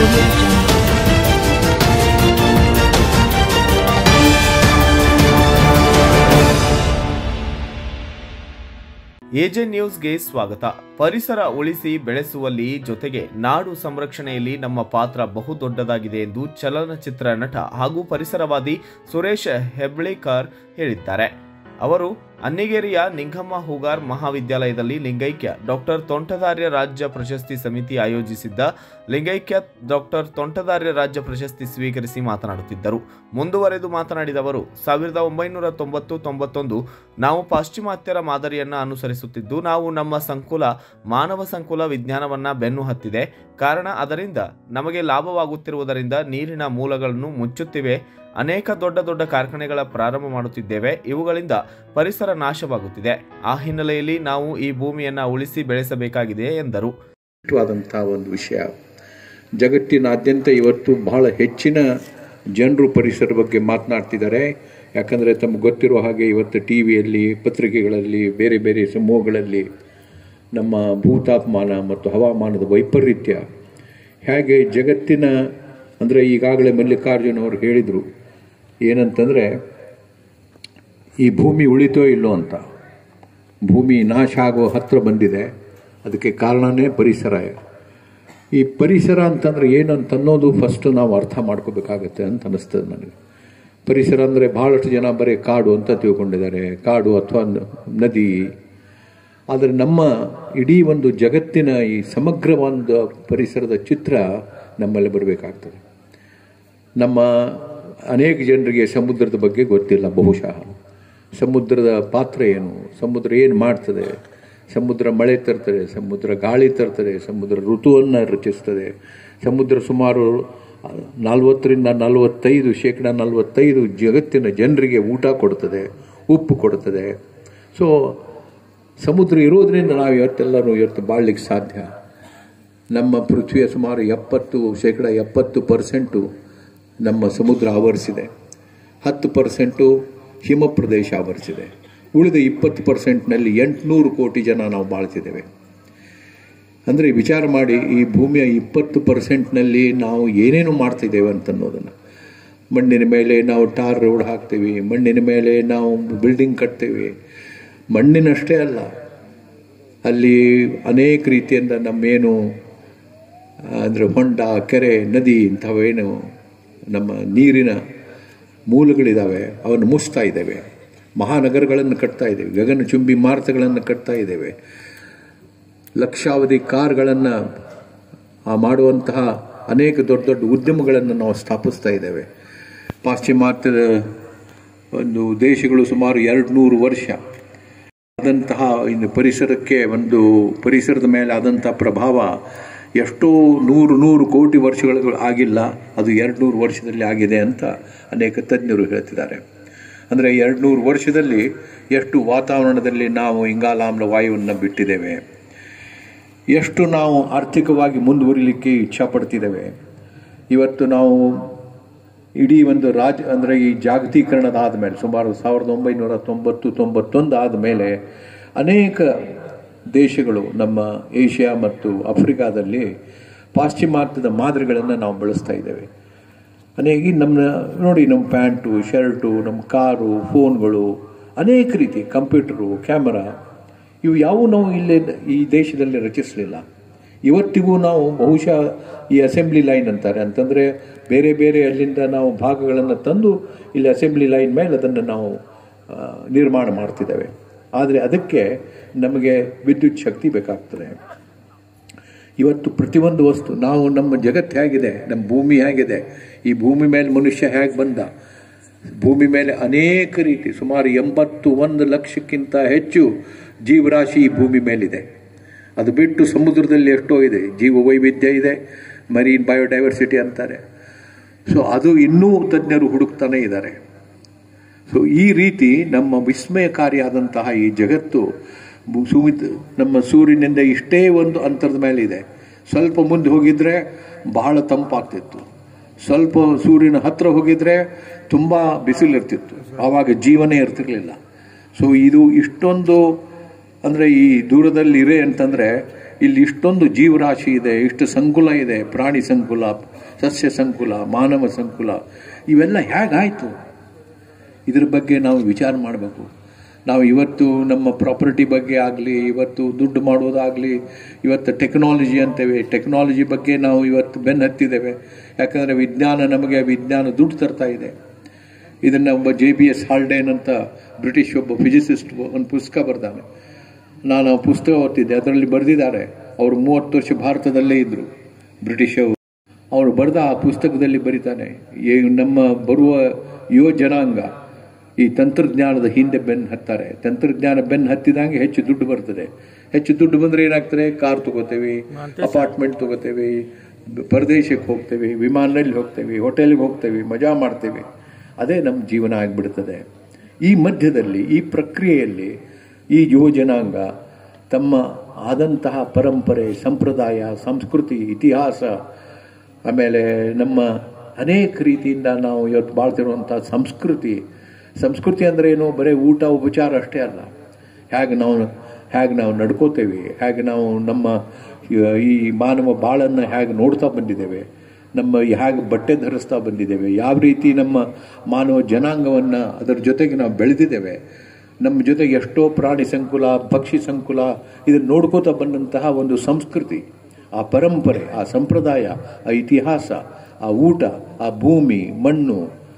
Audio Jungle. AJ ನ್ಯೂಸ್ಗೆ ಸ್ವಾಗತ ಪರಿಸರ ಉಳಿಸಿ ಬೆಳೆಸುವಲ್ಲಿ ಜೊತೆಗೆ ನಾಡು ಸಂರಕ್ಷಣೆಯಲ್ಲಿ ನಮ್ಮ ಪಾತ್ರ ಬಹುದೊಡ್ಡದಾಗಿದೆ ಎಂದು ಚಲನಚಿತ್ರ ನಟ ಹಾಗೂ ಪರಿಸರವಾದಿ ಸುರೇಶ್ ಹೆಬ್ಳೇಕರ್ ಹೇಳಿದ್ದಾರೆ ಅವರು ಅನ್ನಿಗೇರಿಯ ನಿಂಗಮ್ಮ ಹೂಗಾರ್ ಮಹಾವಿದ್ಯಾಲಯದಲ್ಲಿ ಲಿಂಗೈಕ್ಯ ಡಾಕ್ಟರ್ ತೋಂಟದಾರ್ಯ ರಾಜ್ಯ ಪ್ರಶಸ್ತಿ ಸಮಿತಿ ಆಯೋಜಿಸಿದ್ದ ಲಿಂಗೈಕ್ಯ ಡಾಕ್ಟರ್ ತೋಂಟದಾರ್ಯ ರಾಜ್ಯ ಪ್ರಶಸ್ತಿ ಸ್ವೀಕರಿಸಿ ಮಾತನಾಡುತ್ತಿದ್ದರು ಮುಂದುವರೆದು ಮಾತನಾಡಿದ ಅವರು ಸಾವಿರದ ಒಂಬೈನೂರ ತೊಂಬತ್ತು ತೊಂಬತ್ತೊಂದು ನಾವು ಪಾಶ್ಚಿಮಾತ್ಯರ ಮಾದರಿಯನ್ನ ಅನುಸರಿಸುತ್ತಿದ್ದು ನಾವು ನಮ್ಮ ಸಂಕುಲ ಮಾನವ ಸಂಕುಲ ವಿಜ್ಞಾನವನ್ನ ಬೆನ್ನು ಹತ್ತಿದೆ ಕಾರಣ ಅದರಿಂದ ನಮಗೆ ಲಾಭವಾಗುತ್ತಿರುವುದರಿಂದ ನೀರಿನ ಮೂಲಗಳನ್ನು ಮುಚ್ಚುತ್ತಿವೆ ಅನೇಕ ದೊಡ್ಡ ದೊಡ್ಡ ಕಾರ್ಖಾನೆಗಳ ಪ್ರಾರಂಭ ಮಾಡುತ್ತಿದ್ದೇವೆ ಇವುಗಳಿಂದ ಪರಿಸರ ನಾಶವಾಗುತ್ತಿದೆ ಆ ಹಿನ್ನೆಲೆಯಲ್ಲಿ ನಾವು ಈ ಭೂಮಿಯನ್ನ ಉಳಿಸಿ ಬೆಳೆಸಬೇಕಾಗಿದೆ ಎಂದರು ಮುಖ್ಯವಾದಂಥ ಒಂದು ವಿಷಯ ಜಗತ್ತಿನಾದ್ಯಂತ ಇವತ್ತು ಬಹಳ ಹೆಚ್ಚಿನ ಜನರು ಪರಿಸರ ಬಗ್ಗೆ ಮಾತನಾಡ್ತಿದ್ದಾರೆ ಯಾಕಂದರೆ ತಮಗೆ ಗೊತ್ತಿರೋ ಹಾಗೆ ಇವತ್ತು ಟಿ ವಿಯಲ್ಲಿ ಪತ್ರಿಕೆಗಳಲ್ಲಿ ಬೇರೆ ಬೇರೆ ಸಮೂಹಗಳಲ್ಲಿ ನಮ್ಮ ಭೂತಾಪಮಾನ ಮತ್ತು ಹವಾಮಾನದ ವೈಪರೀತ್ಯ ಹೇಗೆ ಜಗತ್ತಿನ ಅಂದರೆ ಈಗಾಗಲೇ ಮಲ್ಲಿಕಾರ್ಜುನ್ ಅವರು ಹೇಳಿದರು ಏನಂತಂದರೆ ಈ ಭೂಮಿ ಉಳಿತೋ ಇಲ್ಲೋ ಅಂತ ಭೂಮಿ ನಾಶ ಆಗೋ ಹತ್ತಿರ ಬಂದಿದೆ ಅದಕ್ಕೆ ಕಾರಣನೇ ಪರಿಸರ ಈ ಪರಿಸರ ಅಂತಂದ್ರೆ ಏನು ಅಂತ ಅನ್ನೋದು ಫಸ್ಟ್ ನಾವು ಅರ್ಥ ಮಾಡ್ಕೋಬೇಕಾಗತ್ತೆ ಅಂತ ಅನಿಸ್ತದೆ ನನಗೆ ಪರಿಸರ ಅಂದರೆ ಬಹಳಷ್ಟು ಜನ ಬರೀ ಕಾಡು ಅಂತ ತಿಳ್ಕೊಂಡಿದ್ದಾರೆ ಕಾಡು ಅಥವಾ ನ- ನದಿ ಆದರೆ ನಮ್ಮ ಇಡೀ ಒಂದು ಜಗತ್ತಿನ ಈ ಸಮಗ್ರ ಒಂದು ಪರಿಸರದ ಚಿತ್ರ ನಮ್ಮಲ್ಲಿ ಬರಬೇಕಾಗ್ತದೆ ನಮ್ಮ ಅನೇಕ ಜನರಿಗೆ ಸಮುದ್ರದ ಬಗ್ಗೆ ಗೊತ್ತಿಲ್ಲ ಬಹುಶಃ ಸಮುದ್ರದ ಪಾತ್ರ ಏನು ಸಮುದ್ರ ಏನು ಮಾಡ್ತದೆ ಸಮುದ್ರ ಮಳೆ ತರ್ತದೆ ಸಮುದ್ರ ಗಾಳಿ ತರ್ತದೆ ಸಮುದ್ರ ಋತುವನ್ನು ರಚಿಸ್ತದೆ ಸಮುದ್ರ ಸುಮಾರು ನಲವತ್ತರಿಂದ ನಲವತ್ತೈದು ಶೇಕಡ ನಲವತ್ತೈದು ಜಗತ್ತಿನ ಜನರಿಗೆ ಊಟ ಕೊಡ್ತದೆ ಉಪ್ಪು ಕೊಡ್ತದೆ ಸೊ ಸಮುದ್ರ ಇರೋದ್ರಿಂದ ನಾವು ಇವತ್ತೆಲ್ಲರೂ ಇವತ್ತು ಬಾಳ್ಲಿಕ್ಕೆ ಸಾಧ್ಯ ನಮ್ಮ ಪೃಥ್ವಿಯ ಸುಮಾರು ಎಪ್ಪತ್ತು ಶೇಕಡ ಎಪ್ಪತ್ತು ಪರ್ಸೆಂಟು ನಮ್ಮ ಸಮುದ್ರ ಆವರಿಸಿದೆ ಹತ್ತು ಪರ್ಸೆಂಟು ಹಿಮ ಪ್ರದೇಶ ಆವರಿಸಿದೆ ಉಳಿದ ಇಪ್ಪತ್ತು ಪರ್ಸೆಂಟ್ನಲ್ಲಿ ಎಂಟುನೂರು ಕೋಟಿ ಜನ ನಾವು ಬಾಳ್ತಿದ್ದೇವೆ ಅಂದರೆ ವಿಚಾರ ಮಾಡಿ ಈ ಭೂಮಿಯ ಇಪ್ಪತ್ತು ಪರ್ಸೆಂಟ್ನಲ್ಲಿ ನಾವು ಏನೇನು ಮಾಡ್ತಿದ್ದೇವೆ ಅಂತ ಅನ್ನೋದನ್ನು ಮಣ್ಣಿನ ಮೇಲೆ ನಾವು ಟಾರ್ ರೋಡ್ ಹಾಕ್ತೀವಿ ಮಣ್ಣಿನ ಮೇಲೆ ನಾವು ಬಿಲ್ಡಿಂಗ್ ಕಟ್ತೀವಿ ಮಣ್ಣಿನಷ್ಟೇ ಅಲ್ಲ ಅಲ್ಲಿ ಅನೇಕ ರೀತಿಯಿಂದ ನಮ್ಮೇನು ಅಂದರೆ ಹೊಂಡ ಕೆರೆ ನದಿ ಇಂಥವೇನು ನಮ್ಮ ನೀರಿನ ಮೂಲಗಳಿದ್ದಾವೆ ಅವನ್ನು ಮುಚ್ತಾ ಇದ್ದೇವೆ ಮಹಾನಗರಗಳನ್ನು ಕಟ್ತಾ ಇದ್ದೇವೆ ಗಗನಚುಂಬಿ ಮಾರುತಗಳನ್ನು ಕಟ್ತಾ ಇದ್ದೇವೆ ಲಕ್ಷಾವಧಿ ಕಾರ್ಗಳನ್ನು ಮಾಡುವಂತಹ ಅನೇಕ ದೊಡ್ಡ ದೊಡ್ಡ ಉದ್ಯಮಗಳನ್ನು ನಾವು ಸ್ಥಾಪಿಸ್ತಾ ಇದ್ದೇವೆ ಪಾಶ್ಚಿಮಾತ್ಯದ ಒಂದು ದೇಶಗಳು ಸುಮಾರು ಎರಡು ನೂರು ವರ್ಷ ಆದಂತಹ ಇನ್ನು ಪರಿಸರಕ್ಕೆ ಒಂದು ಪರಿಸರದ ಮೇಲೆ ಆದಂತಹ ಪ್ರಭಾವ ಎಷ್ಟೋ ನೂರು ನೂರು ಕೋಟಿ ವರ್ಷಗಳು ಆಗಿಲ್ಲ ಅದು ಎರಡು ನೂರು ವರ್ಷದಲ್ಲಿ ಆಗಿದೆ ಅಂತ ಅನೇಕ ತಜ್ಞರು ಹೇಳ್ತಿದ್ದಾರೆ ಅಂದರೆ ಎರಡು ನೂರು ವರ್ಷದಲ್ಲಿ ಎಷ್ಟು ವಾತಾವರಣದಲ್ಲಿ ನಾವು ಇಂಗಾಲಾಮ್ಲ ವಾಯುವನ್ನು ಬಿಟ್ಟಿದ್ದೇವೆ ಎಷ್ಟು ನಾವು ಆರ್ಥಿಕವಾಗಿ ಮುಂದುವರಿಲಿಕ್ಕೆ ಇಚ್ಛಾಪಡ್ತಿದ್ದೇವೆ ಇವತ್ತು ನಾವು ಇಡೀ ಒಂದು ರಾಜ ಅಂದರೆ ಈ ಜಾಗತೀಕರಣದ ಆದಮೇಲೆ ಸುಮಾರು ಸಾವಿರದ ಒಂಬೈನೂರ ತೊಂಬತ್ತು ತೊಂಬತ್ತೊಂದು ಆದಮೇಲೆ ಅನೇಕ ದೇಶಗಳು ನಮ್ಮ ಏಷ್ಯಾ ಮತ್ತು ಆಫ್ರಿಕಾದಲ್ಲಿ ಪಾಶ್ಚಿಮಾತ್ಯದ ಮಾದರಿಗಳನ್ನು ನಾವು ಬಳಸ್ತಾ ಇದ್ದೇವೆ ಅನೇಕ ನಮ್ಮ ನೋಡಿ ನಮ್ಮ ಪ್ಯಾಂಟು ಶರ್ಟು ನಮ್ಮ ಕಾರು ಫೋನ್ಗಳು ಅನೇಕ ರೀತಿ ಕಂಪ್ಯೂಟರು ಕ್ಯಾಮರಾ ಇವು ಯಾವುವು ನಾವು ಇಲ್ಲೇ ಈ ದೇಶದಲ್ಲಿ ರಚಿಸಲಿಲ್ಲ ಇವತ್ತಿಗೂ ನಾವು ಬಹುಶಃ ಈ ಅಸೆಂಬ್ಲಿ ಲೈನ್ ಅಂತಾರೆ ಅಂತಂದರೆ ಬೇರೆ ಬೇರೆ ಅಲ್ಲಿಂದ ನಾವು ಭಾಗಗಳನ್ನು ತಂದು ಇಲ್ಲಿ ಅಸೆಂಬ್ಲಿ ಲೈನ್ ಮೇಲೆ ಅದನ್ನು ನಾವು ಆ, ನಿರ್ಮಾಣ ಮಾಡ್ತಿದ್ದೇವೆ ಆದರೆ ಅದಕ್ಕೆ ನಮಗೆ ವಿದ್ಯುತ್ ಶಕ್ತಿ ಬೇಕಾಗ್ತದೆ ಇವತ್ತು ಪ್ರತಿಯೊಂದು ವಸ್ತು ನಾವು ನಮ್ಮ ಜಗತ್ತು ಹೇಗಿದೆ ನಮ್ಮ ಭೂಮಿ ಹೇಗಿದೆ ಈ ಭೂಮಿ ಮೇಲೆ ಮನುಷ್ಯ ಹೇಗೆ ಬಂದ ಭೂಮಿ ಮೇಲೆ ಅನೇಕ ರೀತಿ ಸುಮಾರು ಎಂಬತ್ತು ಒಂದು ಲಕ್ಷಕ್ಕಿಂತ ಹೆಚ್ಚು ಜೀವರಾಶಿ ಈ ಭೂಮಿ ಮೇಲಿದೆ ಅದು ಬಿಟ್ಟು ಸಮುದ್ರದಲ್ಲಿ ಎಷ್ಟೋ ಇದೆ ಜೀವ ವೈವಿಧ್ಯ ಇದೆ ಮರೀನ್ ಬಯೋಡೈವರ್ಸಿಟಿ ಅಂತಾರೆ ಸೊ ಅದು ಇನ್ನೂ ತಜ್ಞರು ಹುಡುಕ್ತಾನೆ ಇದ್ದಾರೆ ಸೊ ಈ ರೀತಿ ನಮ್ಮ ವಿಸ್ಮಯಕಾರಿಯಾದಂತಹ ಈ ಜಗತ್ತು ಭೂ- ಸುಮಿತ್ ನಮ್ಮ ಸೂರ್ಯನಿಂದ ಇಷ್ಟೇ ಒಂದು ಅಂತರದ ಮೇಲೆ ಇದೆ ಸ್ವಲ್ಪ ಮುಂದೆ ಹೋಗಿದ್ರೆ ಬಹಳ ತಂಪಾಗ್ತಿತ್ತು ಸ್ವಲ್ಪ ಸೂರ್ಯನ ಹತ್ರ ಹೋಗಿದ್ರೆ ತುಂಬ ಬಿಸಿಲಿರ್ತಿತ್ತು ಆವಾಗ ಜೀವನೇ ಇರ್ತಿರ್ಲಿಲ್ಲ ಸೊ ಇದು ಇಷ್ಟೊಂದು ಅಂದರೆ ಈ ದೂರದಲ್ಲಿ ಇರೆ ಅಂತಂದರೆ ಇಲ್ಲಿ ಇಷ್ಟೊಂದು ಜೀವರಾಶಿ ಇದೆ ಇಷ್ಟು ಸಂಕುಲ ಇದೆ ಪ್ರಾಣಿ ಸಂಕುಲ ಸಸ್ಯ ಸಂಕುಲ ಮಾನವ ಸಂಕುಲ ಇವೆಲ್ಲ ಹೇಗಾಯಿತು ಇದ್ರ ಬಗ್ಗೆ ನಾವು ವಿಚಾರ ಮಾಡಬೇಕು ನಾವು ಇವತ್ತು ನಮ್ಮ ಪ್ರಾಪರ್ಟಿ ಬಗ್ಗೆ ಆಗಲಿ ಇವತ್ತು ದುಡ್ಡು ಮಾಡೋದಾಗಲಿ ಇವತ್ತು ಟೆಕ್ನಾಲಜಿ ಅಂತೇವೆ ಟೆಕ್ನಾಲಜಿ ಬಗ್ಗೆ ನಾವು ಇವತ್ತು ಬೆನ್ನು ಹತ್ತಿದ್ದೇವೆ ಯಾಕಂದರೆ ವಿಜ್ಞಾನ ನಮಗೆ ವಿಜ್ಞಾನ ದುಡ್ಡು ತರ್ತಾ ಇದೆ ಇದನ್ನು ಒಬ್ಬ ಜೆ ಬಿ ಎಸ್ ಹಾಲ್ಡೇನ್ ಅಂತ ಬ್ರಿಟಿಷ್ ಒಬ್ಬ ಫಿಸಿಸಿಸ್ಟ್ ಒಂದು ಪುಸ್ತಕ ಬರ್ದಾನೆ ನಾನು ಆ ಪುಸ್ತಕ ಓದ್ತಿದ್ದೆ ಅದರಲ್ಲಿ ಬರೆದಿದ್ದಾರೆ ಅವರು ಮೂವತ್ತು ವರ್ಷ ಭಾರತದಲ್ಲೇ ಇದ್ದರು ಬ್ರಿಟಿಷ್ ಅವರು ಅವರು ಬರೆದ ಆ ಪುಸ್ತಕದಲ್ಲಿ ಬರೀತಾನೆ ಈ ನಮ್ಮ ಬರುವ ಯುವ ಜನಾಂಗ ಈ ತಂತ್ರಜ್ಞಾನದ ಹಿಂದೆ ಬೆನ್ನು ಹತ್ತಾರೆ ತಂತ್ರಜ್ಞಾನ ಬೆನ್ನು ಹತ್ತಿದಂಗೆ ಹೆಚ್ಚು ದುಡ್ಡು ಬರ್ತದೆ ಹೆಚ್ಚು ದುಡ್ಡು ಬಂದರೆ ಏನಾಗ್ತದೆ ಕಾರ್ ತಗೋತೇವೆ ಅಪಾರ್ಟ್ಮೆಂಟ್ ತಗೋತೇವೆ ಪರದೇಶಕ್ಕೆ ಹೋಗ್ತೇವೆ ವಿಮಾನದಲ್ಲಿ ಹೋಗ್ತೇವೆ ಹೋಟೆಲ್ಗೆ ಹೋಗ್ತೇವೆ ಮಜಾ ಮಾಡ್ತೇವೆ ಅದೇ ನಮ್ಮ ಜೀವನ ಆಗಿಬಿಡ್ತದೆ ಈ ಮಧ್ಯದಲ್ಲಿ ಈ ಪ್ರಕ್ರಿಯೆಯಲ್ಲಿ ಈ ಯುವ ಜನಾಂಗ ತಮ್ಮ ಆದಂತಹ ಪರಂಪರೆ ಸಂಪ್ರದಾಯ ಸಂಸ್ಕೃತಿ ಇತಿಹಾಸ ಆಮೇಲೆ ನಮ್ಮ ಅನೇಕ ರೀತಿಯಿಂದ ನಾವು ಇವತ್ತು ಬಾಳ್ತಿರುವಂಥ ಸಂಸ್ಕೃತಿ ಸಂಸ್ಕೃತಿ ಅಂದರೆ ಏನು ಬರೀ ಊಟ ಉಪಚಾರ ಅಷ್ಟೇ ಅಲ್ಲ ಹೇಗೆ ನಾವು ಹೇಗೆ ನಾವು ನಡ್ಕೋತೇವೆ ಹೇಗೆ ನಾವು ನಮ್ಮ ಈ ಮಾನವ ಬಾಳನ್ನು ಹೇಗೆ ನೋಡ್ತಾ ಬಂದಿದ್ದೇವೆ ನಮ್ಮ ಹೇಗೆ ಬಟ್ಟೆ ಧರಿಸ್ತಾ ಬಂದಿದ್ದೇವೆ ಯಾವ ರೀತಿ ನಮ್ಮ ಮಾನವ ಜನಾಂಗವನ್ನು ಅದರ ಜೊತೆಗೆ ನಾವು ಬೆಳೆದಿದ್ದೇವೆ ನಮ್ಮ ಜೊತೆಗೆ ಎಷ್ಟೋ ಪ್ರಾಣಿ ಸಂಕುಲ ಪಕ್ಷಿ ಸಂಕುಲ ಇದನ್ನು ನೋಡ್ಕೋತಾ ಬಂದಂತಹ ಒಂದು ಸಂಸ್ಕೃತಿ ಆ ಪರಂಪರೆ ಆ ಸಂಪ್ರದಾಯ ಆ ಇತಿಹಾಸ ಆ ಊಟ ಆ ಭೂಮಿ ಮಣ್ಣು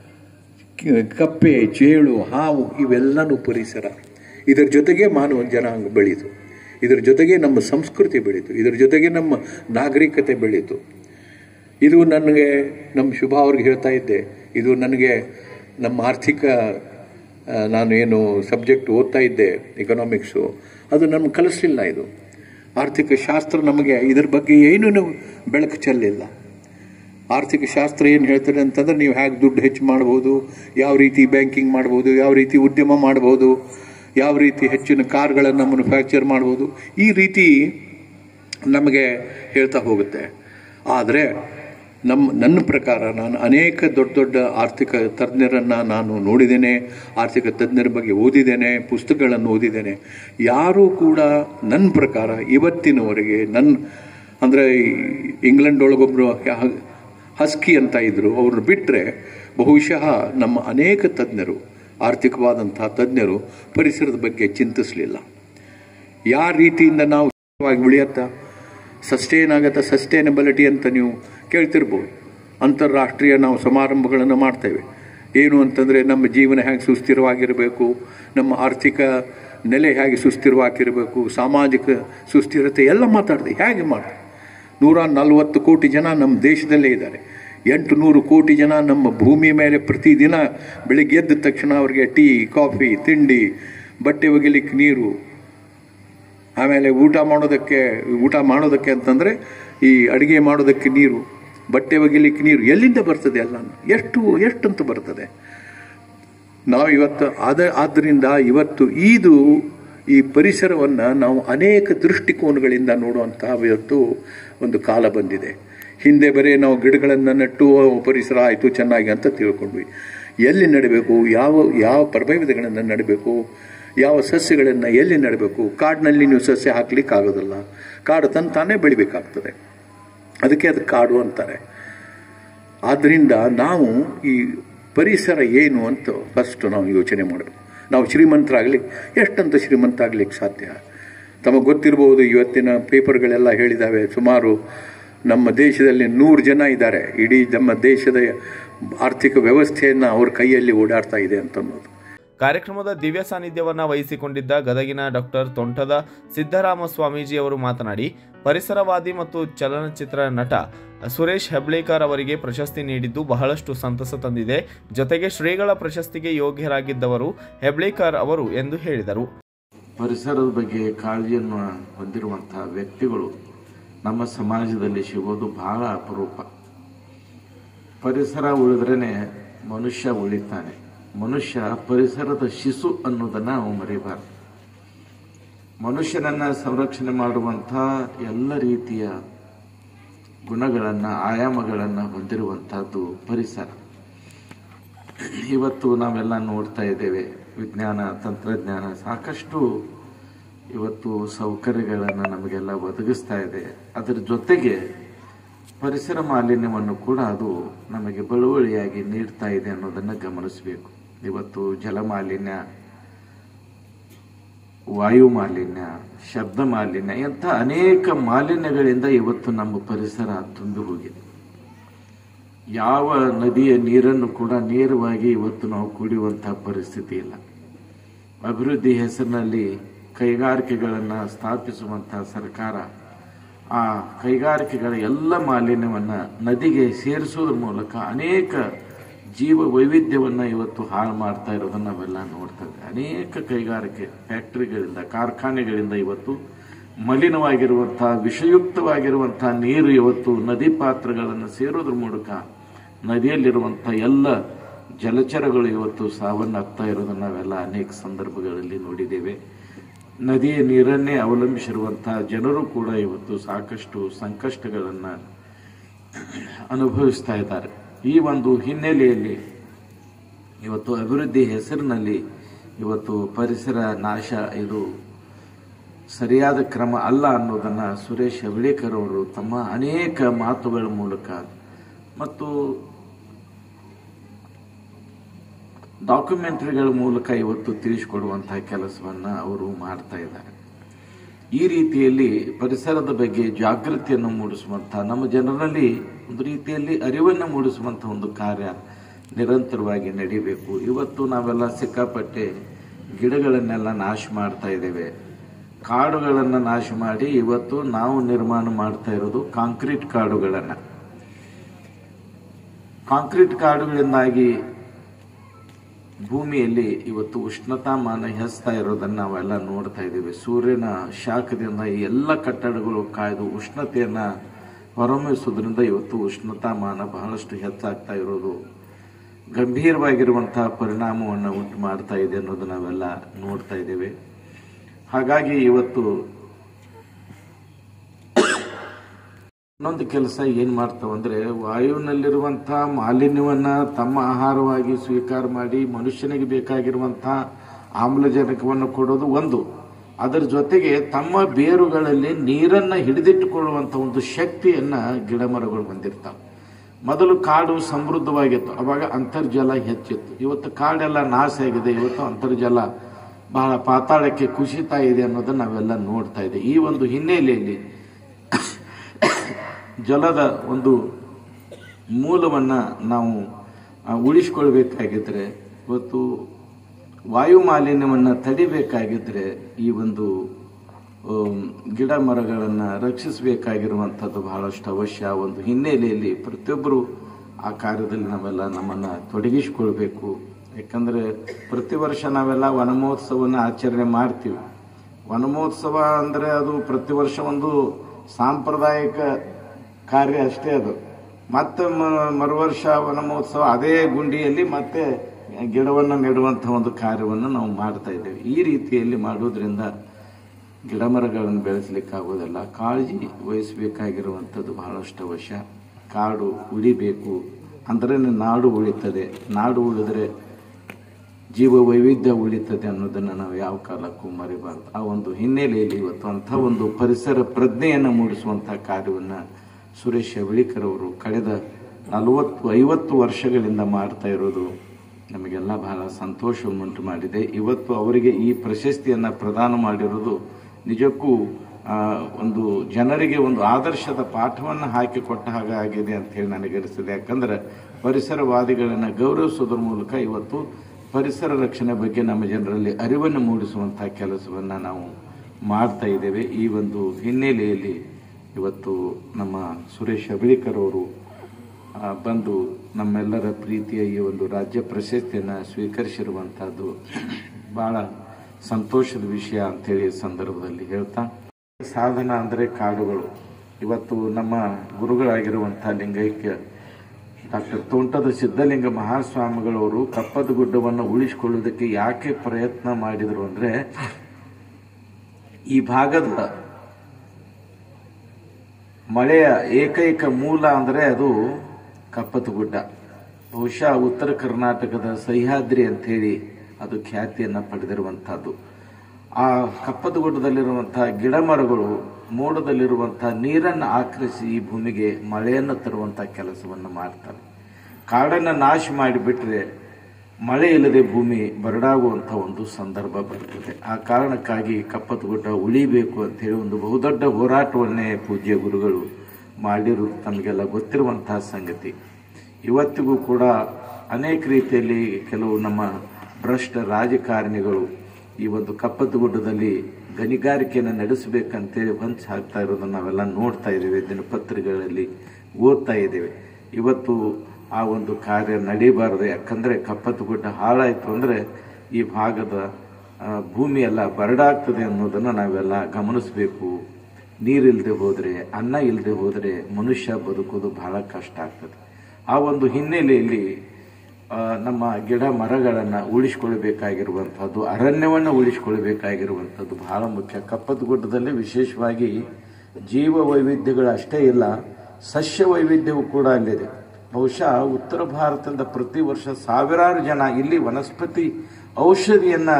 ಕಪ್ಪೆ ಚೇಳು ಹಾವು ಇವೆಲ್ಲನೂ ಪರಿಸರ ಇದರ ಜೊತೆಗೆ ಮಾನವ ಜನಾಂಗ ಬೆಳೀತು ಇದರ ಜೊತೆಗೆ ನಮ್ಮ ಸಂಸ್ಕೃತಿ ಬೆಳೀತು ಇದರ ಜೊತೆಗೆ ನಮ್ಮ ನಾಗರಿಕತೆ ಬೆಳೀತು ಇದು ನನಗೆ ನಮ್ಮ ಶುಭ ಅವ್ರಿಗೆ ಹೇಳ್ತಾ ಇದ್ದೆ ಇದು ನನಗೆ ನಮ್ಮ ಆರ್ಥಿಕ ನಾನು ಏನು ಸಬ್ಜೆಕ್ಟ್ ಓದ್ತಾ ಇದ್ದೆ ಎಕನಾಮಿಕ್ಸು ಅದು ನಮ್ಗೆ ಕಲಿಸಲಿಲ್ಲ ಇದು ಆರ್ಥಿಕ ಶಾಸ್ತ್ರ ನಮಗೆ ಇದರ ಬಗ್ಗೆ ಏನೂ ಬೆಳಕು ಚೆಲ್ಲಿಲ್ಲ ಆರ್ಥಿಕ ಶಾಸ್ತ್ರ ಏನು ಹೇಳ್ತಾರೆ ಅಂತಂದ್ರೆ ನೀವು ಹೇಗೆ ದುಡ್ಡು ಹೆಚ್ಚು ಮಾಡ್ಬೋದು ಯಾವ ರೀತಿ ಬ್ಯಾಂಕಿಂಗ್ ಮಾಡ್ಬೋದು ಯಾವ ರೀತಿ ಉದ್ಯಮ ಮಾಡ್ಬೋದು ಯಾವ ರೀತಿ ಹೆಚ್ಚಿನ ಕಾರ್ಗಳನ್ನು ಮ್ಯಾನುಫ್ಯಾಕ್ಚರ್ ಮಾಡ್ಬೋದು ಈ ರೀತಿ ನಮಗೆ ಹೇಳ್ತಾ ಹೋಗುತ್ತೆ ಆದರೆ ನಮ್ಮ ನನ್ನ ಪ್ರಕಾರ ನಾನು ಅನೇಕ ದೊಡ್ಡ ದೊಡ್ಡ ಆರ್ಥಿಕ ತಜ್ಞರನ್ನು ನಾನು ನೋಡಿದ್ದೇನೆ ಆರ್ಥಿಕ ತಜ್ಞರ ಬಗ್ಗೆ ಓದಿದ್ದೇನೆ ಪುಸ್ತಕಗಳನ್ನು ಓದಿದ್ದೇನೆ ಯಾರೂ ಕೂಡ ನನ್ನ ಪ್ರಕಾರ ಇವತ್ತಿನವರೆಗೆ ನನ್ನ ಅಂದರೆ ಇಂಗ್ಲೆಂಡ್ ಒಳಗೊಬ್ಬರು ಹಸ್ಕಿ ಅಂತ ಇದ್ದರು ಅವ್ರನ್ನ ಬಿಟ್ಟರೆ ಬಹುಶಃ ನಮ್ಮ ಅನೇಕ ತಜ್ಞರು ಆರ್ಥಿಕವಾದಂತಹ ತಜ್ಞರು ಪರಿಸರದ ಬಗ್ಗೆ ಚಿಂತಿಸಲಿಲ್ಲ ಯಾವ ರೀತಿಯಿಂದ ನಾವು ಉಳಿಯತ್ತ ಸಸ್ಟೇನ್ ಆಗತ್ತ ಸಸ್ಟೈನಬಿಲಿಟಿ ಅಂತ ನೀವು ಕೇಳ್ತಿರ್ಬೋದು ಅಂತಾರಾಷ್ಟ್ರೀಯ ನಾವು ಸಮಾರಂಭಗಳನ್ನು ಮಾಡ್ತೇವೆ ಏನು ಅಂತಂದರೆ ನಮ್ಮ ಜೀವನ ಹೇಗೆ ಸುಸ್ಥಿರವಾಗಿರಬೇಕು ನಮ್ಮ ಆರ್ಥಿಕ ನೆಲೆ ಹೇಗೆ ಸುಸ್ಥಿರವಾಗಿರಬೇಕು ಸಾಮಾಜಿಕ ಸುಸ್ಥಿರತೆ ಎಲ್ಲ ಮಾತಾಡ್ತೀವಿ ಹೇಗೆ ಮಾಡ್ತೀವಿ ನೂರ ನಲವತ್ತು ಕೋಟಿ ಜನ ನಮ್ಮ ದೇಶದಲ್ಲೇ ಇದ್ದಾರೆ ಎಂಟು ನೂರು ಕೋಟಿ ಜನ ನಮ್ಮ ಭೂಮಿ ಮೇಲೆ ಪ್ರತಿದಿನ ಬೆಳಿಗ್ಗೆ ಎದ್ದ ತಕ್ಷಣ ಅವರಿಗೆ ಟೀ ಕಾಫಿ ತಿಂಡಿ ಬಟ್ಟೆ ಒಗಿಲಿಕ್ಕೆ ನೀರು ಆಮೇಲೆ ಊಟ ಮಾಡೋದಕ್ಕೆ ಊಟ ಮಾಡೋದಕ್ಕೆ ಅಂತಂದರೆ ಈ ಅಡುಗೆ ಮಾಡೋದಕ್ಕೆ ನೀರು ಬಟ್ಟೆ ಒಗಿಲಿಕ್ಕೆ ನೀರು ಎಲ್ಲಿಂದ ಬರ್ತದೆ ಎಲ್ಲ ಎಷ್ಟು ಎಷ್ಟಂತ ಬರ್ತದೆ ನಾವು ಇವತ್ತು ಆದ ಆದ್ದರಿಂದ ಇವತ್ತು ಇದು ಈ ಪರಿಸರವನ್ನು ನಾವು ಅನೇಕ ದೃಷ್ಟಿಕೋನಗಳಿಂದ ನೋಡುವಂತಹ ಇವತ್ತು ಒಂದು ಕಾಲ ಬಂದಿದೆ ಹಿಂದೆ ಬರೀ ನಾವು ಗಿಡಗಳನ್ನು ನೆಟ್ಟು ಪರಿಸರ ಆಯಿತು ಚೆನ್ನಾಗಿ ಅಂತ ತಿಳ್ಕೊಂಡ್ವಿ ಎಲ್ಲಿ ನಡಬೇಕು ಯಾವ ಯಾವ ಪ್ರಭೇದಗಳನ್ನು ನಡಬೇಕು ಯಾವ ಸಸ್ಯಗಳನ್ನು ಎಲ್ಲಿ ನೆಡಬೇಕು ಕಾಡಿನಲ್ಲಿ ನೀವು ಸಸ್ಯ ಹಾಕ್ಲಿಕ್ಕೆ ಆಗೋದಿಲ್ಲ ಕಾಡು ತನ್ನ ತಾನೇ ಬೆಳಿಬೇಕಾಗ್ತದೆ ಅದಕ್ಕೆ ಅದು ಕಾಡು ಅಂತಾರೆ ಆದ್ದರಿಂದ ನಾವು ಈ ಪರಿಸರ ಏನು ಅಂತ ಫಸ್ಟ್ ನಾವು ಯೋಚನೆ ಮಾಡಬೇಕು ನಾವು ಶ್ರೀಮಂತರಾಗಲಿಕ್ಕೆ ಎಷ್ಟಂತ ಶ್ರೀಮಂತ ಆಗ್ಲಿಕ್ಕೆ ಸಾಧ್ಯ ತಮಗೆ ಗೊತ್ತಿರಬಹುದು ಇವತ್ತಿನ ಪೇಪರ್ಗಳೆಲ್ಲ ಹೇಳಿದ್ದಾವೆ ಸುಮಾರು ನಮ್ಮ ದೇಶದಲ್ಲಿ ನೂರು ಜನ ಇದ್ದಾರೆ ಇಡೀ ನಮ್ಮ ದೇಶದ ಆರ್ಥಿಕ ವ್ಯವಸ್ಥೆಯನ್ನು ಅವ್ರ ಕೈಯಲ್ಲಿ ಓಡಾಡ್ತಾ ಇದೆ ಅಂತನ್ನೋದು ಕಾರ್ಯಕ್ರಮದ ದಿವ್ಯ ಸಾನ್ನಿಧ್ಯವನ್ನ ವಹಿಸಿಕೊಂಡಿದ್ದ ಗದಗಿನ ಡಾಕ್ಟರ್ ತೋಂಟದ ಸಿದ್ದರಾಮ ಸ್ವಾಮೀಜಿ ಅವರು ಮಾತನಾಡಿ ಪರಿಸರವಾದಿ ಮತ್ತು ಚಲನಚಿತ್ರ ನಟ ಸುರೇಶ್ ಹೆಬ್ಳೇಕರ್ ಅವರಿಗೆ ಪ್ರಶಸ್ತಿ ನೀಡಿದ್ದು ಬಹಳಷ್ಟು ಸಂತಸ ತಂದಿದೆ ಜೊತೆಗೆ ಶ್ರೀಗಳ ಪ್ರಶಸ್ತಿಗೆ ಯೋಗ್ಯರಾಗಿದ್ದವರು ಹೆಬ್ಳೇಕರ್ ಅವರು ಎಂದು ಹೇಳಿದರು ಪರಿಸರದ ಬಗ್ಗೆ ಕಾಳಜಿಯನ್ನು ಹೊಂದಿರುವಂತಹ ವ್ಯಕ್ತಿಗಳು ನಮ್ಮ ಸಮಾಜದಲ್ಲಿ ಸಿಗೋದು ಬಹಳ ಅಪರೂಪ ಪರಿಸರ ಉಳಿದ್ರೇ ಮನುಷ್ಯ ಉಳಿತಾನೆ ಮನುಷ್ಯ ಪರಿಸರದ ಶಿಶು ಅನ್ನೋದನ್ನು ನಾವು ಮರಿಬಾರ್ದು ಮನುಷ್ಯನನ್ನು ಸಂರಕ್ಷಣೆ ಮಾಡುವಂಥ ಎಲ್ಲ ರೀತಿಯ ಗುಣಗಳನ್ನು ಆಯಾಮಗಳನ್ನು ಹೊಂದಿರುವಂಥದ್ದು ಪರಿಸರ ಇವತ್ತು ನಾವೆಲ್ಲ ನೋಡ್ತಾ ಇದ್ದೇವೆ ವಿಜ್ಞಾನ ತಂತ್ರಜ್ಞಾನ ಸಾಕಷ್ಟು ಇವತ್ತು ಸೌಕರ್ಯಗಳನ್ನು ನಮಗೆಲ್ಲ ಒದಗಿಸ್ತಾ ಇದೆ ಅದರ ಜೊತೆಗೆ ಪರಿಸರ ಮಾಲಿನ್ಯವನ್ನು ಕೂಡ ಅದು ನಮಗೆ ಬಳುವಳಿಯಾಗಿ ನೀಡ್ತಾ ಇದೆ ಅನ್ನೋದನ್ನು ಗಮನಿಸಬೇಕು ಇವತ್ತು ಜಲ ಮಾಲಿನ್ಯ ವಾಯು ಮಾಲಿನ್ಯ ಶಬ್ದ ಮಾಲಿನ್ಯ ಇಂಥ ಅನೇಕ ಮಾಲಿನ್ಯಗಳಿಂದ ಇವತ್ತು ನಮ್ಮ ಪರಿಸರ ತುಂಬಿ ಹೋಗಿದೆ ಯಾವ ನದಿಯ ನೀರನ್ನು ಕೂಡ ನೇರವಾಗಿ ಇವತ್ತು ನಾವು ಕುಡಿಯುವಂತಹ ಪರಿಸ್ಥಿತಿ ಇಲ್ಲ ಅಭಿವೃದ್ಧಿ ಹೆಸರಿನಲ್ಲಿ ಕೈಗಾರಿಕೆಗಳನ್ನು ಸ್ಥಾಪಿಸುವಂತಹ ಸರ್ಕಾರ ಆ ಕೈಗಾರಿಕೆಗಳ ಎಲ್ಲ ಮಾಲಿನ್ಯವನ್ನು ನದಿಗೆ ಸೇರಿಸೋದ್ರ ಮೂಲಕ ಅನೇಕ ಜೀವ ವೈವಿಧ್ಯವನ್ನು ಇವತ್ತು ಹಾಳು ಮಾಡ್ತಾ ಇರೋದನ್ನು ನಾವೆಲ್ಲ ನೋಡ್ತಾ ಇದ್ದೇವೆ ಅನೇಕ ಕೈಗಾರಿಕೆ ಫ್ಯಾಕ್ಟರಿಗಳಿಂದ ಕಾರ್ಖಾನೆಗಳಿಂದ ಇವತ್ತು ಮಲಿನವಾಗಿರುವಂತಹ ವಿಷಯುಕ್ತವಾಗಿರುವಂತಹ ನೀರು ಇವತ್ತು ನದಿ ಪಾತ್ರಗಳನ್ನು ಸೇರೋದ್ರ ಮೂಲಕ ನದಿಯಲ್ಲಿರುವಂಥ ಎಲ್ಲ ಜಲಚರಗಳು ಇವತ್ತು ಸಾವನ್ನಪ್ತಾ ಇರೋದನ್ನು ನಾವೆಲ್ಲ ಅನೇಕ ಸಂದರ್ಭಗಳಲ್ಲಿ ನೋಡಿದ್ದೇವೆ ನದಿಯ ನೀರನ್ನೇ ಅವಲಂಬಿಸಿರುವಂತಹ ಜನರು ಕೂಡ ಇವತ್ತು ಸಾಕಷ್ಟು ಸಂಕಷ್ಟಗಳನ್ನು ಅನುಭವಿಸ್ತಾ ಇದ್ದಾರೆ ಈ ಒಂದು ಹಿನ್ನೆಲೆಯಲ್ಲಿ ಇವತ್ತು ಅಭಿವೃದ್ಧಿ ಹೆಸರಿನಲ್ಲಿ ಇವತ್ತು ಪರಿಸರ ನಾಶ ಇದು ಸರಿಯಾದ ಕ್ರಮ ಅಲ್ಲ ಅನ್ನೋದನ್ನು ಸುರೇಶ್ ಹೆಬ್ಳೇಕರ್ ಅವರು ತಮ್ಮ ಅನೇಕ ಮಾತುಗಳ ಮೂಲಕ ಮತ್ತು ಡಾಕ್ಯುಮೆಂಟರಿಗಳ ಮೂಲಕ ಇವತ್ತು ತಿಳಿಸಿಕೊಡುವಂತಹ ಕೆಲಸವನ್ನು ಅವರು ಮಾಡ್ತಾ ಇದ್ದಾರೆ ಈ ರೀತಿಯಲ್ಲಿ ಪರಿಸರದ ಬಗ್ಗೆ ಜಾಗೃತಿಯನ್ನು ಮೂಡಿಸುವಂಥ ನಮ್ಮ ಜನರಲ್ಲಿ ಒಂದು ರೀತಿಯಲ್ಲಿ ಅರಿವನ್ನು ಮೂಡಿಸುವಂಥ ಒಂದು ಕಾರ್ಯ ನಿರಂತರವಾಗಿ ನಡಿಬೇಕು ಇವತ್ತು ನಾವೆಲ್ಲ ಸಿಕ್ಕಾಪಟ್ಟೆ ಗಿಡಗಳನ್ನೆಲ್ಲ ನಾಶ ಮಾಡ್ತಾ ಇದ್ದೇವೆ ಕಾಡುಗಳನ್ನು ನಾಶ ಮಾಡಿ ಇವತ್ತು ನಾವು ನಿರ್ಮಾಣ ಮಾಡ್ತಾ ಇರೋದು ಕಾಂಕ್ರೀಟ್ ಕಾಡುಗಳನ್ನು ಕಾಂಕ್ರೀಟ್ ಕಾಡುಗಳಿಂದಾಗಿ ಭೂಮಿಯಲ್ಲಿ ಇವತ್ತು ಉಷ್ಣತಾಮಾನ ಹೆಚ್ಚುತ್ತಾ ಇರೋದನ್ನು ನಾವೆಲ್ಲ ನೋಡ್ತಾ ಇದ್ದೀವಿ ಸೂರ್ಯನ ಶಾಖದಿಂದ ಈ ಎಲ್ಲ ಕಟ್ಟಡಗಳು ಕಾಯ್ದು ಉಷ್ಣತೆಯನ್ನ ಹೊರಮಿಸೋದ್ರಿಂದ ಇವತ್ತು ಉಷ್ಣತಾಮಾನ ಬಹಳಷ್ಟು ಹೆಚ್ಚಾಗ್ತಾ ಇರೋದು ಗಂಭೀರವಾಗಿರುವಂತಹ ಪರಿಣಾಮವನ್ನು ಉಂಟು ಮಾಡ್ತಾ ಇದೆ ಅನ್ನೋದು ನಾವೆಲ್ಲ ನೋಡ್ತಾ ಇದ್ದೇವೆ ಹಾಗಾಗಿ ಇವತ್ತು ಇನ್ನೊಂದು ಕೆಲಸ ಏನ್ ಮಾಡ್ತಾವಂದ್ರೆ ವಾಯುವಿನಲ್ಲಿರುವಂತಹ ಮಾಲಿನ್ಯವನ್ನ ತಮ್ಮ ಆಹಾರವಾಗಿ ಸ್ವೀಕಾರ ಮಾಡಿ ಮನುಷ್ಯನಿಗೆ ಬೇಕಾಗಿರುವಂತಹ ಆಮ್ಲಜನಕವನ್ನು ಕೊಡೋದು ಒಂದು ಅದರ ಜೊತೆಗೆ ತಮ್ಮ ಬೇರುಗಳಲ್ಲಿ ನೀರನ್ನ ಹಿಡಿದಿಟ್ಟುಕೊಳ್ಳುವಂತ ಒಂದು ಶಕ್ತಿಯನ್ನ ಗಿಡ ಮರಗಳು ಹೊಂದಿರ್ತಾವೆ ಮೊದಲು ಕಾಡು ಸಮೃದ್ಧವಾಗಿತ್ತು ಅವಾಗ ಅಂತರ್ಜಲ ಹೆಚ್ಚಿತ್ತು ಇವತ್ತು ಕಾಡೆಲ್ಲ ನಾಶ ಆಗಿದೆ ಇವತ್ತು ಅಂತರ್ಜಲ ಬಹಳ ಪಾತಾಳಕ್ಕೆ ಕುಸಿತಾ ಇದೆ ಅನ್ನೋದನ್ನ ನಾವೆಲ್ಲ ನೋಡ್ತಾ ಇದ್ದೇವೆ ಈ ಒಂದು ಹಿನ್ನೆಲೆಯಲ್ಲಿ ಜಲದ ಒಂದು ಮೂಲವನ್ನು ನಾವು ಆ, ಉಳಿಸ್ಕೊಳ್ಬೇಕಾಗಿದ್ರೆ ಇವತ್ತು ವಾಯು ಮಾಲಿನ್ಯವನ್ನು ತಡಿಬೇಕಾಗಿದ್ರೆ ಈ ಒಂದು ಆಮ್, ಗಿಡ ಮರಗಳನ್ನು ರಕ್ಷಿಸಬೇಕಾಗಿರುವಂಥದ್ದು ಬಹಳಷ್ಟು ಅವಶ್ಯ ಆ ಒಂದು ಹಿನ್ನೆಲೆಯಲ್ಲಿ ಪ್ರತಿಯೊಬ್ಬರು ಆ ಕಾರ್ಯದಲ್ಲಿ ನಾವೆಲ್ಲ ನಮ್ಮನ್ನು ತೊಡಗಿಸಿಕೊಳ್ಬೇಕು ಯಾಕಂದರೆ ಪ್ರತಿ ವರ್ಷ ನಾವೆಲ್ಲ ವನಮಹೋತ್ಸವನ ಆಚರಣೆ ಮಾಡ್ತೀವಿ ವನಮಹೋತ್ಸವ ಅಂದರೆ ಅದು ಪ್ರತಿ ವರ್ಷ ಒಂದು ಸಾಂಪ್ರದಾಯಿಕ ಕಾರ್ಯ ಅಷ್ಟೇ ಅದು ಮತ್ತೆ ಮ- ಮರುವರ್ಷ ವನ ಮಹೋತ್ಸವ ಅದೇ ಗುಂಡಿಯಲ್ಲಿ ಮತ್ತೆ ಗಿಡವನ್ನು ನೆಡುವಂತಹ ಒಂದು ಕಾರ್ಯವನ್ನು ನಾವು ಮಾಡ್ತಾ ಇದ್ದೇವೆ ಈ ರೀತಿಯಲ್ಲಿ ಮಾಡೋದ್ರಿಂದ ಗಿಡ ಮರಗಳನ್ನು ಬೆಳೆಸಲಿಕ್ಕಾಗೋದಿಲ್ಲ ಕಾಳಜಿ ವಹಿಸಬೇಕಾಗಿರುವಂಥದ್ದು ಬಹಳಷ್ಟು ಅವಶ್ಯ ಕಾಡು ಉಳಿಬೇಕು ಅಂದರೆ ನಾಡು ಉಳಿತದೆ ನಾಡು ಉಳಿದ್ರೆ ಜೀವ ವೈವಿಧ್ಯ ಉಳಿತದೆ ಅನ್ನೋದನ್ನು ನಾವು ಯಾವ ಕಾಲಕ್ಕೂ ಮರಿಬಾರದು ಆ ಒಂದು ಹಿನ್ನೆಲೆಯಲ್ಲಿ ಇವತ್ತು ಅಂಥ ಒಂದು ಪರಿಸರ ಪ್ರಜ್ಞೆಯನ್ನು ಮೂಡಿಸುವಂತಹ ಕಾರ್ಯವನ್ನು ಸುರೇಶ್ ಹೆಬ್ಳಿಕರ್ ಅವರು ಕಳೆದ ನಲವತ್ತು ಐವತ್ತು ವರ್ಷಗಳಿಂದ ಮಾಡ್ತಾ ಇರೋದು ನಮಗೆಲ್ಲ ಬಹಳ ಸಂತೋಷವನ್ನುಂಟು ಮಾಡಿದೆ ಇವತ್ತು ಅವರಿಗೆ ಈ ಪ್ರಶಸ್ತಿಯನ್ನು ಪ್ರದಾನ ಮಾಡಿರೋದು ನಿಜಕ್ಕೂ ಆ, ಒಂದು ಜನರಿಗೆ ಒಂದು ಆದರ್ಶದ ಪಾಠವನ್ನು ಹಾಕಿಕೊಟ್ಟ ಹಾಗೆ ಆಗಿದೆ ಅಂತ ಹೇಳಿ ನನಗನಿಸ್ತದೆ ಯಾಕಂದ್ರೆ ಪರಿಸರವಾದಿಗಳನ್ನು ಗೌರವಿಸೋದ್ರ ಮೂಲಕ ಇವತ್ತು ಪರಿಸರ ರಕ್ಷಣೆ ಬಗ್ಗೆ ನಮ್ಮ ಜನರಲ್ಲಿ ಅರಿವನ್ನು ಮೂಡಿಸುವಂತಹ ಕೆಲಸವನ್ನು ನಾವು ಮಾಡ್ತಾ ಇದ್ದೇವೆ ಈ ಒಂದು ಹಿನ್ನೆಲೆಯಲ್ಲಿ ಇವತ್ತು ನಮ್ಮ ಸುರೇಶ್ ಅಬಳಿಕರ್ ಅವರು ಆ, ಬಂದು ನಮ್ಮೆಲ್ಲರ ಪ್ರೀತಿಯ ಈ ಒಂದು ರಾಜ್ಯ ಪ್ರಶಸ್ತಿಯನ್ನು ಸ್ವೀಕರಿಸಿರುವಂತಹದ್ದು ಬಹಳ ಸಂತೋಷದ ವಿಷಯ ಅಂತೇಳಿ ಈ ಸಂದರ್ಭದಲ್ಲಿ ಹೇಳ್ತಾ ಸಾಧನ ಅಂದರೆ ಕಾಡುಗಳು ಇವತ್ತು ನಮ್ಮ ಗುರುಗಳಾಗಿರುವಂತಹ ಲಿಂಗೈಕ್ಯ ಡಾಕ್ಟರ್ ತೋಂಟದ ಸಿದ್ಧಲಿಂಗ ಮಹಾಸ್ವಾಮಿಗಳವರು ಕಪ್ಪದ ಗುಡ್ಡವನ್ನು ಉಳಿಸಿಕೊಳ್ಳುವುದಕ್ಕೆ ಯಾಕೆ ಪ್ರಯತ್ನ ಮಾಡಿದರು ಅಂದ್ರೆ ಈ ಭಾಗದ ಮಳೆಯ ಏಕೈಕ ಮೂಲ ಅಂದರೆ ಅದು ಕಪ್ಪದ ಗುಡ್ಡ ಬಹುಶಃ ಉತ್ತರ ಕರ್ನಾಟಕದ ಸಹ್ಯಾದ್ರಿ ಅಂತೇಳಿ ಅದು ಖ್ಯಾತಿಯನ್ನು ಪಡೆದಿರುವಂಥದ್ದು ಆ ಕಪ್ಪದ ಗುಡ್ಡದಲ್ಲಿರುವಂತಹ ಗಿಡ ಮರಗಳು ಮೋಡದಲ್ಲಿರುವಂತಹ ನೀರನ್ನು ಆಕರ್ಷಿಸಿ ಈ ಭೂಮಿಗೆ ಮಳೆಯನ್ನು ತರುವಂತಹ ಕೆಲಸವನ್ನು ಮಾಡ್ತಾರೆ ಕಾಡನ್ನು ನಾಶ ಮಾಡಿಬಿಟ್ರೆ ಮಳೆ ಇಲ್ಲದೆ ಭೂಮಿ ಬರಡಾಗುವಂಥ ಒಂದು ಸಂದರ್ಭ ಬರ್ತದೆ ಆ ಕಾರಣಕ್ಕಾಗಿ ಕಪ್ಪದ ಗುಡ್ಡ ಉಳಿಬೇಕು ಅಂತೇಳಿ ಒಂದು ಬಹುದೊಡ್ಡ ಹೋರಾಟವನ್ನೇ ಪೂಜ್ಯ ಗುರುಗಳು ಮಾಡಿರುವುದು ತಮಗೆಲ್ಲ ಗೊತ್ತಿರುವಂತಹ ಸಂಗತಿ ಇವತ್ತಿಗೂ ಕೂಡ ಅನೇಕ ರೀತಿಯಲ್ಲಿ ಕೆಲವು ನಮ್ಮ ಭ್ರಷ್ಟ ರಾಜಕಾರಣಿಗಳು ಈ ಒಂದು ಕಪ್ಪದ ಗುಡ್ಡದಲ್ಲಿ ಗಣಿಗಾರಿಕೆಯನ್ನು ನಡೆಸಬೇಕಂತೇಳಿ ಹೊಂಚು ಹಾಕ್ತಾ ಇರೋದನ್ನು ನಾವೆಲ್ಲ ನೋಡ್ತಾ ಇದ್ದೇವೆ ದಿನಪತ್ರಿಕೆಗಳಲ್ಲಿ ಓದ್ತಾ ಇದ್ದೇವೆ ಇವತ್ತು ಆ ಒಂದು ಕಾರ್ಯ ನಡೀಬಾರದು ಯಾಕಂದರೆ ಕಪ್ಪತ್ತು ಗುಡ್ಡ ಹಾಳಾಯಿತು ಅಂದರೆ ಈ ಭಾಗದ ಆ, ಭೂಮಿ ಎಲ್ಲ ಬರಡಾಗ್ತದೆ ಅನ್ನೋದನ್ನು ನಾವೆಲ್ಲ ಗಮನಿಸಬೇಕು ನೀರಿಲ್ಲದೆ ಹೋದರೆ ಅನ್ನ ಇಲ್ಲದೆ ಹೋದರೆ ಮನುಷ್ಯ ಬದುಕೋದು ಬಹಳ ಕಷ್ಟ ಆಗ್ತದೆ ಆ ಒಂದು ಹಿನ್ನೆಲೆಯಲ್ಲಿ ಆ, ನಮ್ಮ ಗಿಡ ಮರಗಳನ್ನು ಉಳಿಸ್ಕೊಳ್ಬೇಕಾಗಿರುವಂಥದ್ದು ಅರಣ್ಯವನ್ನು ಉಳಿಸ್ಕೊಳ್ಬೇಕಾಗಿರುವಂಥದ್ದು ಬಹಳ ಮುಖ್ಯ ಕಪ್ಪದ ಗುಡ್ಡದಲ್ಲಿ ವಿಶೇಷವಾಗಿ ಜೀವ ವೈವಿಧ್ಯಗಳು ಅಷ್ಟೇ ಇಲ್ಲ ಸಸ್ಯ ವೈವಿಧ್ಯವೂ ಕೂಡ ಅಲ್ಲಿದೆ ಬಹುಶಃ ಉತ್ತರ ಭಾರತದಿಂದ ಪ್ರತಿ ವರ್ಷ ಸಾವಿರಾರು ಜನ ಇಲ್ಲಿ ವನಸ್ಪತಿ ಔಷಧಿಯನ್ನು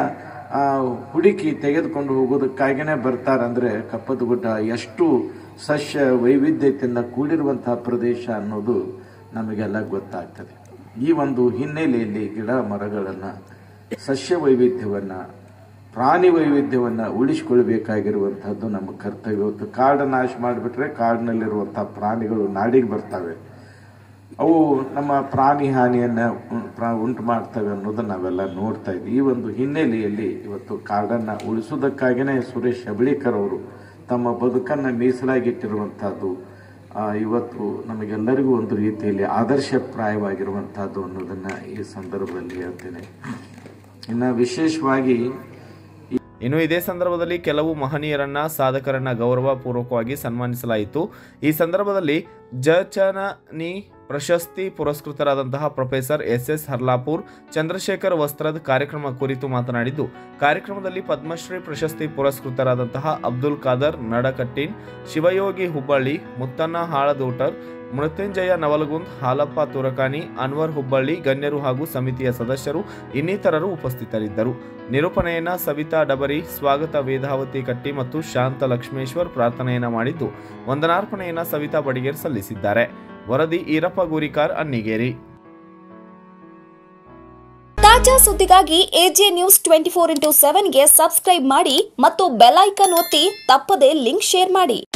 ಹುಡುಕಿ ತೆಗೆದುಕೊಂಡು ಹೋಗೋದಕ್ಕಾಗಿಯೇ ಬರ್ತಾರಂದ್ರೆ ಕಪ್ಪದ ಗುಡ್ಡ ಎಷ್ಟು ಸಸ್ಯ ವೈವಿಧ್ಯತೆಯಿಂದ ಕೂಡಿರುವಂತಹ ಪ್ರದೇಶ ಅನ್ನೋದು ನಮಗೆಲ್ಲ ಗೊತ್ತಾಗ್ತದೆ ಈ ಒಂದು ಹಿನ್ನೆಲೆಯಲ್ಲಿ ಗಿಡ ಮರಗಳನ್ನು ಸಸ್ಯ ವೈವಿಧ್ಯವನ್ನು ಪ್ರಾಣಿ ವೈವಿಧ್ಯವನ್ನು ಉಳಿಸ್ಕೊಳ್ಬೇಕಾಗಿರುವಂಥದ್ದು ನಮ್ಮ ಕರ್ತವ್ಯ ಇವತ್ತು ಕಾಡು ನಾಶ ಮಾಡಿಬಿಟ್ರೆ ಕಾಡಿನಲ್ಲಿರುವಂಥ ಪ್ರಾಣಿಗಳು ನಾಡಿಗೆ ಬರ್ತವೆ ಅವು ನಮ್ಮ ಪ್ರಾಣಿ ಹಾನಿಯನ್ನು ಉಂಟು ಮಾಡ್ತವೆ ಅನ್ನೋದನ್ನ ನಾವೆಲ್ಲ ನೋಡ್ತಾ ಇದ್ವಿ ಈ ಒಂದು ಹಿನ್ನೆಲೆಯಲ್ಲಿ ಇವತ್ತು ಕಾಡನ್ನು ಉಳಿಸೋದಕ್ಕಾಗಿಯೇ ಸುರೇಶ್ ಹೆಬ್ಳಿಕರ್ ಅವರು ತಮ್ಮ ಬದುಕನ್ನು ಮೀಸಲಾಗಿಟ್ಟಿರುವಂಥದ್ದು ಆ, ಇವತ್ತು ನಮಗೆಲ್ಲರಿಗೂ ಒಂದು ರೀತಿಯಲ್ಲಿ ಆದರ್ಶಪ್ರಾಯವಾಗಿರುವಂಥದ್ದು ಅನ್ನೋದನ್ನು ಈ ಸಂದರ್ಭದಲ್ಲಿ ಹೇಳ್ತೇನೆ ಇನ್ನು ವಿಶೇಷವಾಗಿ ಇನ್ನು ಇದೇ ಸಂದರ್ಭದಲ್ಲಿ ಕೆಲವು ಮಹನೀಯರನ್ನ ಸಾಧಕರನ್ನ ಗೌರವ ಪೂರ್ವಕವಾಗಿ ಸನ್ಮಾನಿಸಲಾಯಿತು ಈ ಸಂದರ್ಭದಲ್ಲಿ ಜಚನನಿ ಪ್ರಶಸ್ತಿ ಪುರಸ್ಕೃತರಾದಂತಹ professor S S Harlapur Chandrashekhar Vastrad ಕಾರ್ಯಕ್ರಮ ಕುರಿತು ಮಾತನಾಡಿದ್ದು ಕಾರ್ಯಕ್ರಮದಲ್ಲಿ ಪದ್ಮಶ್ರೀ ಪ್ರಶಸ್ತಿ ಪುರಸ್ಕೃತರಾದಂತಹ ಅಬ್ದುಲ್ ಖಾದರ್ ನಡಕಟ್ಟಿನ್ ಶಿವಯೋಗಿ ಹುಬ್ಬಳ್ಳಿ ಮುತ್ತಣ್ಣ ಹಾಳದೋಟರ್ ಮೃತ್ಯುಂಜಯ ನವಲಗುಂದ್ ಹಾಲಪ್ಪ ತುರಕಾನಿ ಅನ್ವರ್ ಹುಬ್ಬಳ್ಳಿ ಗಣ್ಯರು ಹಾಗೂ ಸಮಿತಿಯ ಸದಸ್ಯರು ಇನ್ನಿತರರು ಉಪಸ್ಥಿತರಿದ್ದರು ನಿರೂಪಣೆಯನ್ನ ಸವಿತಾ ಡಬರಿ ಸ್ವಾಗತ ವೇದಾವತಿ ಕಟ್ಟಿ ಮತ್ತು ಶಾಂತ ಲಕ್ಷ್ಮೇಶ್ವರ್ ಪ್ರಾರ್ಥನೆಯನ್ನ ಮಾಡಿದ್ದು ವಂದನಾರ್ಪಣೆಯನ್ನ ಸವಿತಾ ಬಡಿಗೇರ್ ಸಲ್ಲಿಸಿದ್ದಾರೆ ವರದಿ ಈರಪ್ಪ ಗುರಿಕಾರ್ ಅನ್ನಿಗೇರಿ ತಾಜಾ ಸುದ್ದಿಗಾಗಿ AJ news twenty four into ಸೆವೆನ್ಗೆ ಸಬ್ಸ್ಕ್ರೈಬ್ ಮಾಡಿ ಮತ್ತು ಬೆಲ್ ಐಕನ್ ಒತ್ತಿ ತಪ್ಪದೇ ಲಿಂಕ್ ಶೇರ್ ಮಾಡಿ